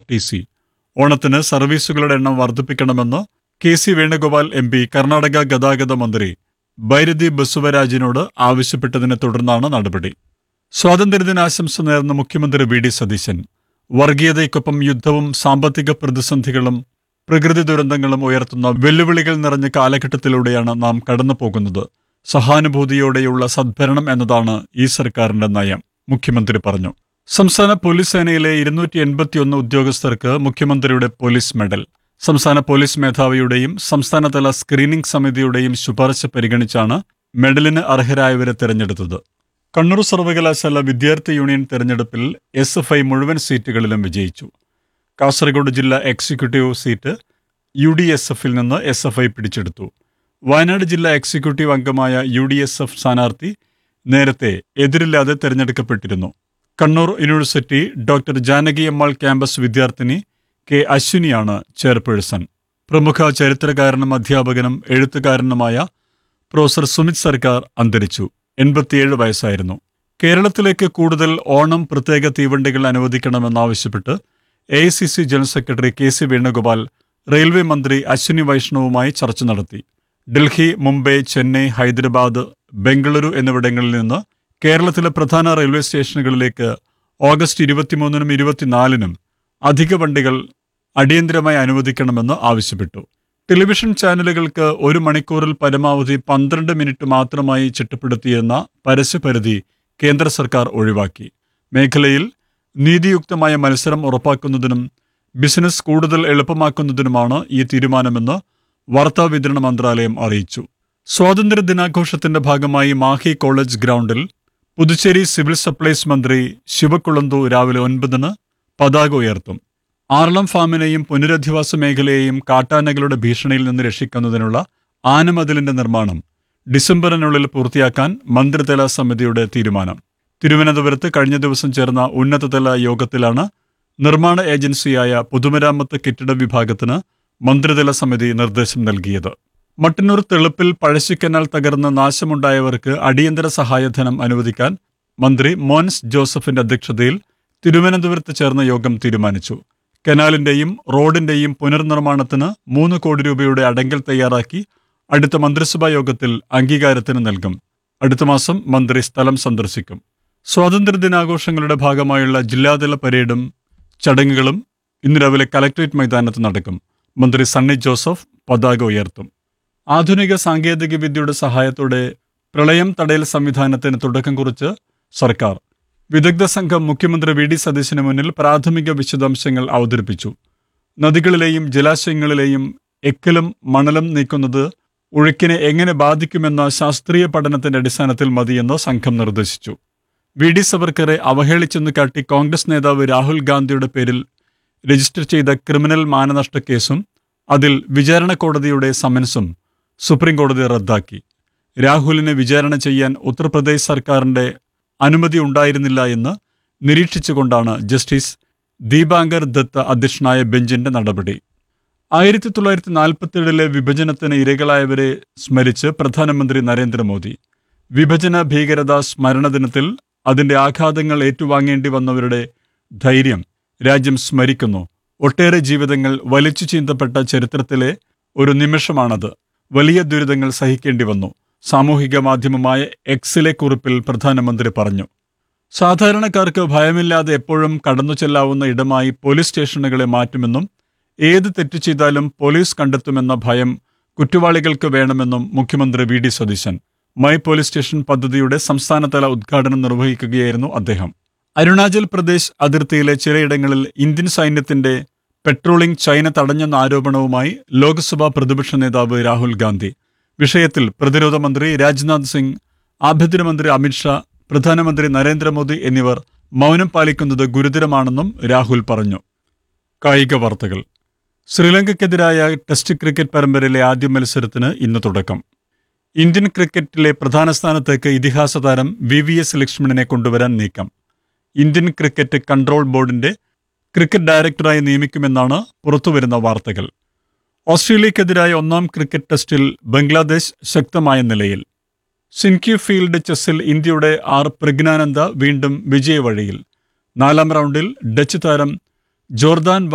T C ഓണത്തിന് സർവീസുകളുടെ എണ്ണം വർദ്ധിപ്പിക്കണമെന്ന് K C Venugopal M P Karnataka ഗതാഗത മന്ത്രി ബൈരതി ബസുവരാജിനോട് ആവശ്യപ്പെട്ടതിനെ തുടർന്നാണ് നടപടി സ്വാതന്ത്ര്യദിനാശംസ നേർന്ന മുഖ്യമന്ത്രി വി ഡി സതീശൻ വർഗീയതയ്ക്കൊപ്പം യുദ്ധവും സാമ്പത്തിക പ്രതിസന്ധികളും പ്രകൃതി ദുരന്തങ്ങളും ഉയർത്തുന്ന വെല്ലുവിളികൾ നിറഞ്ഞ കാലഘട്ടത്തിലൂടെയാണ് നാം കടന്നു പോകുന്നത് സഹാനുഭൂതിയോടെയുള്ള സദ്ഭരണം എന്നതാണ് ഈ സർക്കാരിന്റെ നയം മുഖ്യമന്ത്രി പറഞ്ഞു സംസ്ഥാന പോലീസ് സേനയിലെ ഇരുന്നൂറ്റി എൺപത്തിയൊന്ന് ഉദ്യോഗസ്ഥർക്ക് മുഖ്യമന്ത്രിയുടെ പോലീസ് മെഡൽ സംസ്ഥാന പോലീസ് മേധാവിയുടെയും സംസ്ഥാനതല സ്ക്രീനിംഗ് സമിതിയുടെയും ശുപാർശ പരിഗണിച്ചാണ് മെഡലിന് അർഹരായവരെ തെരഞ്ഞെടുത്തത് കണ്ണൂർ സർവകലാശാല വിദ്യാർത്ഥി യൂണിയൻ തെരഞ്ഞെടുപ്പിൽ എസ് എഫ് ഐ മുഴുവൻ സീറ്റുകളിലും വിജയിച്ചു കാസർഗോഡ് ജില്ലാ executive seat U D S എഫിൽ നിന്ന് എസ് എഫ് ഐ പിടിച്ചെടുത്തു വയനാട് ജില്ലാ എക്സിക്യൂട്ടീവ് അംഗമായ യു ഡി എസ് എഫ് സ്ഥാനാർത്ഥി നേരത്തെ എതിരില്ലാതെ തെരഞ്ഞെടുക്കപ്പെട്ടിരുന്നു Kannur university doctor Janaki Ammal campus വിദ്യാർത്ഥിനി കെ അശ്വിനിയാണ് ചെയർപേഴ്സൺ പ്രമുഖ ചരിത്രകാരനും അധ്യാപകനും എഴുത്തുകാരനുമായ പ്രൊഫസർ സുമിത് സർക്കാർ അന്തരിച്ചു എൺപത്തിയേഴ് വയസ്സായിരുന്നു കേരളത്തിലേക്ക് കൂടുതൽ ഓണം പ്രത്യേക തീവണ്ടികൾ അനുവദിക്കണമെന്നാവശ്യപ്പെട്ട് A I C C general secretary K C Venugopal railway മന്ത്രി അശ്വിനി വൈഷ്ണവുമായി ചർച്ച നടത്തി ഡൽഹി മുംബൈ ചെന്നൈ ഹൈദരാബാദ് ബംഗളൂരു എന്നിവിടങ്ങളിൽ നിന്ന് കേരളത്തിലെ പ്രധാന റെയിൽവേ സ്റ്റേഷനുകളിലേക്ക് ഓഗസ്റ്റ് ഇരുപത്തിമൂന്നിനും ഇരുപത്തിനാലിനും അധിക വണ്ടികൾ അടിയന്തരമായി അനുവദിക്കണമെന്ന് ആവശ്യപ്പെട്ടു ടെലിവിഷൻ ചാനലുകൾക്ക് ഒരു മണിക്കൂറിൽ പരമാവധി പന്ത്രണ്ട് മിനിറ്റ് മാത്രമായി ചിട്ടപ്പെടുത്തിയിരുന്ന പരസ്യപരിധി കേന്ദ്ര സർക്കാർ ഒഴിവാക്കി മേഖലയിൽ നീതിയുക്തമായ മത്സരം ഉറപ്പാക്കുന്നതിനും ബിസിനസ് കൂടുതൽ എളുപ്പമാക്കുന്നതിനുമാണ് ഈ തീരുമാനമെന്ന് വാർത്താവിതരണ മന്ത്രാലയം അറിയിച്ചു സ്വാതന്ത്ര്യ ദിനാഘോഷത്തിന്റെ ഭാഗമായി മാഹി കോളേജ് ഗ്രൗണ്ടിൽ പുതുച്ചേരി സിവിൽ സപ്ലൈസ് മന്ത്രി ശിവക്കുളന്തു രാവിലെ ഒൻപതിന് പതാക ഉയർത്തും ആറളം ഫാമിനെയും പുനരധിവാസ മേഖലയെയും കാട്ടാനകളുടെ ഭീഷണിയിൽ നിന്ന് രക്ഷിക്കുന്നതിനുള്ള ആനമതിലിന്റെ നിർമ്മാണം ഡിസംബറിനുള്ളിൽ പൂർത്തിയാക്കാൻ മന്ത്രിതല സമിതിയുടെ തീരുമാനം തിരുവനന്തപുരത്ത് കഴിഞ്ഞ ദിവസം ചേർന്ന ഉന്നതതല യോഗത്തിലാണ് നിർമ്മാണ ഏജൻസിയായ പൊതുമരാമത്ത് കെട്ടിട വിഭാഗത്തിന് മന്ത്രിതല സമിതി നിർദ്ദേശം നൽകിയത് മട്ടന്നൂർ തെളുപ്പിൽ പഴശ്ശിക്കനാൽ തകർന്ന് നാശമുണ്ടായവർക്ക് അടിയന്തര സഹായധനം അനുവദിക്കാൻ മന്ത്രി മോൻസ് ജോസഫിന്റെ അധ്യക്ഷതയിൽ തിരുവനന്തപുരത്ത് ചേർന്ന യോഗം തീരുമാനിച്ചു കനാലിന്റെയും റോഡിന്റെയും പുനർനിർമ്മാണത്തിന് മൂന്ന് കോടി രൂപയുടെ അടങ്കൽ തയ്യാറാക്കി അടുത്ത മന്ത്രിസഭാ യോഗത്തിൽ അംഗീകാരത്തിന് നൽകും അടുത്ത മാസം മന്ത്രി സ്ഥലം സന്ദർശിക്കും സ്വാതന്ത്ര്യദിനാഘോഷങ്ങളുടെ ഭാഗമായുള്ള ജില്ലാതല പരേഡും ചടങ്ങുകളും ഇന്ന് രാവിലെ കലക്ട്രേറ്റ് മൈതാനത്ത് നടക്കും മന്ത്രി സണ്ണി ജോസഫ് പതാക ഉയർത്തും ആധുനിക സാങ്കേതിക വിദ്യയുടെ സഹായത്തോടെ പ്രളയം തടയൽ സംവിധാനത്തിന് തുടക്കം കുറിച്ച് സർക്കാർ വിദഗ്ധ സംഘം മുഖ്യമന്ത്രി വി ഡി സതീശന് മുന്നിൽ പ്രാഥമിക വിശദാംശങ്ങൾ അവതരിപ്പിച്ചു നദികളിലെയും ജലാശയങ്ങളിലെയും എക്കലും മണലും നീക്കുന്നത് ഒഴുക്കിനെ എങ്ങനെ ബാധിക്കുമെന്ന ശാസ്ത്രീയ പഠനത്തിന്റെ അടിസ്ഥാനത്തിൽ മതിയെന്ന് സംഘം നിർദ്ദേശിച്ചു വി ഡി സവർക്കറെ അവഹേളിച്ചെന്ന് കാട്ടി കോൺഗ്രസ് നേതാവ് രാഹുൽ ഗാന്ധിയുടെ പേരിൽ രജിസ്റ്റർ ചെയ്ത ക്രിമിനൽ മാനനഷ്ട കേസും അതിൽ വിചാരണ കോടതിയുടെ സമൻസും സുപ്രീം കോടതി റദ്ദാക്കി രാഹുലിനെ വിചാരണ ചെയ്യാൻ ഉത്തർപ്രദേശ് സർക്കാരിന്റെ അനുമതി ഉണ്ടായിരുന്നില്ല എന്ന് നിരീക്ഷിച്ചുകൊണ്ടാണ് ജസ്റ്റിസ് ദീപാങ്കർ ദത്ത് അധ്യക്ഷനായ ബെഞ്ചിന്റെ നടപടി ആയിരത്തി തൊള്ളായിരത്തി നാൽപ്പത്തിയേഴിലെ വിഭജനത്തിന് ഇരകളായവരെ സ്മരിച്ച് പ്രധാനമന്ത്രി നരേന്ദ്രമോദി വിഭജന ഭീകരത സ്മരണ ദിനത്തിൽ അതിന്റെ ആഘാതങ്ങൾ ഏറ്റുവാങ്ങേണ്ടി വന്നവരുടെ ധൈര്യം രാജ്യം സ്മരിക്കുന്നു ഒട്ടേറെ ജീവിതങ്ങൾ വലിച്ചു ചീന്തപ്പെട്ട ചരിത്രത്തിലെ ഒരു നിമിഷമാണത് വലിയ ദുരിതങ്ങൾ സഹിക്കേണ്ടി വന്നു സാമൂഹിക മാധ്യമമായ എക്സിലെ കുറിപ്പിൽ പ്രധാനമന്ത്രി പറഞ്ഞു സാധാരണക്കാർക്ക് ഭയമില്ലാതെ എപ്പോഴും കടന്നു ചെല്ലാവുന്ന ഇടമായി പോലീസ് സ്റ്റേഷനുകളെ മാറ്റുമെന്നും ഏത് തെറ്റ് ചെയ്താലും പോലീസ് കണ്ടെത്തുമെന്ന ഭയം കുറ്റവാളികൾക്ക് വേണമെന്നും മുഖ്യമന്ത്രി V D Satheesan my police station പദ്ധതിയുടെ സംസ്ഥാനതല ഉദ്ഘാടനം നിർവഹിക്കുകയായിരുന്നു അദ്ദേഹം അരുണാചൽ പ്രദേശ് അതിർത്തിയിലെ ചിലയിടങ്ങളിൽ ഇന്ത്യൻ സൈന്യത്തിന്റെ പെട്രോളിംഗ് ചൈന തടഞ്ഞെന്ന ആരോപണവുമായി ലോക്സഭാ പ്രതിപക്ഷ നേതാവ് രാഹുൽ ഗാന്ധി വിഷയത്തിൽ പ്രതിരോധ മന്ത്രി രാജ്നാഥ് സിംഗ് ആഭ്യന്തരമന്ത്രി അമിത്ഷാ പ്രധാനമന്ത്രി നരേന്ദ്രമോദി എന്നിവർ മൗനം പാലിക്കുന്നത് ഗുരുതരമാണെന്നും രാഹുൽ പറഞ്ഞു കായിക വാർത്തകൾ ശ്രീലങ്കയ്ക്കെതിരായ ടെസ്റ്റ് ക്രിക്കറ്റ് പരമ്പരയിലെ ആദ്യ മത്സരത്തിന് ഇന്ന് തുടക്കം ഇന്ത്യൻ ക്രിക്കറ്റിലെ പ്രധാന സ്ഥാനത്തേക്ക് ഇതിഹാസ താരം വി വി എസ് ലക്ഷ്മണനെ കൊണ്ടുവരാൻ നീക്കം ഇന്ത്യൻ ക്രിക്കറ്റ് കൺട്രോൾ ബോർഡിന്റെ ക്രിക്കറ്റ് ഡയറക്ടറായി നിയമിക്കുമെന്നാണ് പുറത്തുവരുന്ന വാർത്തകൾ ഓസ്ട്രേലിയക്കെതിരായ ഒന്നാം ക്രിക്കറ്റ് ടെസ്റ്റിൽ ബംഗ്ലാദേശ് ശക്തമായ നിലയിൽ സിൻക്യൂ ഫീൽഡ് ചെസ്സിൽ ഇന്ത്യയുടെ ആർ പ്രജ്ഞാനന്ദ വീണ്ടും വിജയവഴിയിൽ നാലാം റൗണ്ടിൽ ഡച്ച് താരം ജോർദാൻ